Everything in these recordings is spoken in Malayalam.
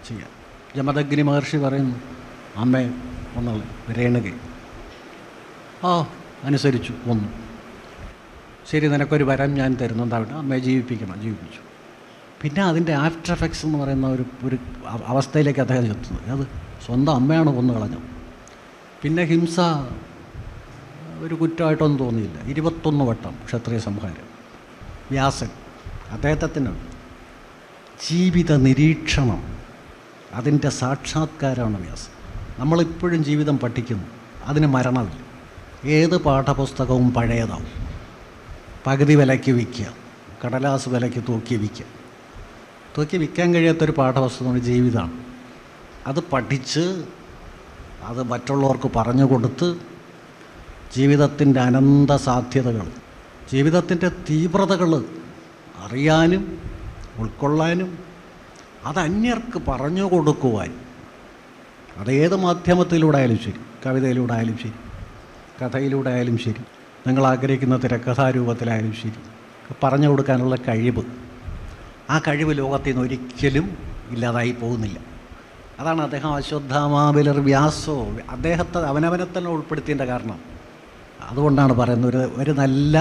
ചെയ്യാം ജമദഗ്നി മഹർഷി പറയുന്നു അമ്മേ ഒന്നുള്ളത് രേണുക ആ അനുസരിച്ചു ഒന്നു ശരി നിനക്കൊരു വരം ഞാൻ തരുന്നുണ്ടാവട്ടെ അമ്മയെ ജീവിപ്പിക്കണം ജീവിപ്പിച്ചു പിന്നെ അതിൻ്റെ ആഫ്റ്റർ എഫക്ട്സ് എന്ന് പറയുന്ന ഒരു ഒരു അവ- അവസ്ഥയിലേക്ക് അദ്ദേഹം എത്തുന്നത് അത് സ്വന്തം അമ്മയാണ് കൊന്നു കളഞ്ഞത് പിന്നെ ഹിംസ ഒരു കുറ്റമായിട്ടൊന്നും തോന്നിയില്ല ഇരുപത്തൊന്ന് വട്ടം ക്ഷത്രിയ സംഹാരം വ്യാസൻ അദ്ദേഹത്തിനാണ് ജീവിത നിരീക്ഷണം അതിൻ്റെ സാക്ഷാത്കാരമാണ് വ്യാസം നമ്മളിപ്പോഴും ജീവിതം പഠിക്കുന്നു അതിന് മരണമില്ല ഏത് പാഠപുസ്തകവും പഴയതാവും പകുതി വിലയ്ക്ക് വിൽക്കുക കടലാസ് വിലയ്ക്ക് തൂക്കി വിൽക്കുക തൂക്കി വിൽക്കാൻ കഴിയാത്തൊരു പാഠപുസ്തകമാണ് ജീവിതമാണ് അത് പഠിച്ച് അത് മറ്റുള്ളവർക്ക് പറഞ്ഞു കൊടുത്ത് ജീവിതത്തിൻ്റെ അനന്ത സാധ്യതകൾ ജീവിതത്തിൻ്റെ തീവ്രതകൾ അറിയാനും ഉൾക്കൊള്ളാനും അത് അന്യർക്ക് പറഞ്ഞു കൊടുക്കുവാൻ അതേത് മാധ്യമത്തിലൂടെ ആയാലും ശരി കവിതയിലൂടെ ആയാലും ശരി കഥയിലൂടെ ആയാലും ശരി നിങ്ങൾ ആഗ്രഹിക്കുന്ന തിരക്കഥാരൂപത്തിലായാലും ശരി പറഞ്ഞു കൊടുക്കാനുള്ള കഴിവ് ആ കഴിവ് ലോകത്തിൽ നിന്ന് ഒരിക്കലും ഇല്ലാതായി പോകുന്നില്ല അതാണ് അദ്ദേഹം അശ്വത്ഥാമാബിലർ വ്യാസോ അദ്ദേഹത്തെ അവനവനെ തന്നെ ഉൾപ്പെടുത്തിയതിൻ്റെ കാരണം അതുകൊണ്ടാണ് പറയുന്നത് ഒരു ഒരു നല്ല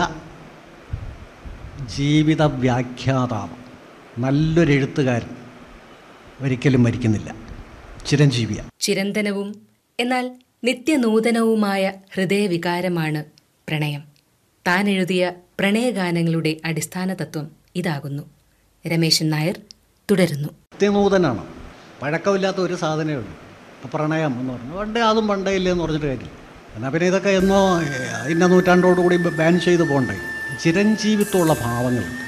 ജീവിത വ്യാഖ്യാതാവ് നല്ലൊരു എഴുത്തുകാരൻ ഒരിക്കലും മരിക്കുന്നില്ല ചിരഞ്ജീവിയാണ് ചിരന്തനവും എന്നാൽ നിത്യനൂതനവുമായ ഹൃദയവികാരമാണ് പ്രണയം താൻ എഴുതിയ പ്രണയഗാനങ്ങളുടെ അടിസ്ഥാന തത്വം ഇതാകുന്നു രമേശൻ നായർ തുടരുന്നു നിത്യനൂതനാണ് പഴക്കമില്ലാത്ത ഒരു സാധനമേ ഉള്ളൂ ഇപ്പോൾ പ്രണയം എന്ന് പറഞ്ഞു പണ്ടേ അതും പണ്ടേ ഇല്ലേ എന്ന് പറഞ്ഞിട്ട് കാര്യമില്ല എന്നാൽ പിന്നെ ഇതൊക്കെ എന്നോ ഏഹ്, ഇന്ന നൂറ്റാണ്ടോടുകൂടി ബാൻ ചെയ്ത് പോകണ്ടേ ചിരഞ്ജീവിത്വമുള്ള ഭാവങ്ങളുണ്ട്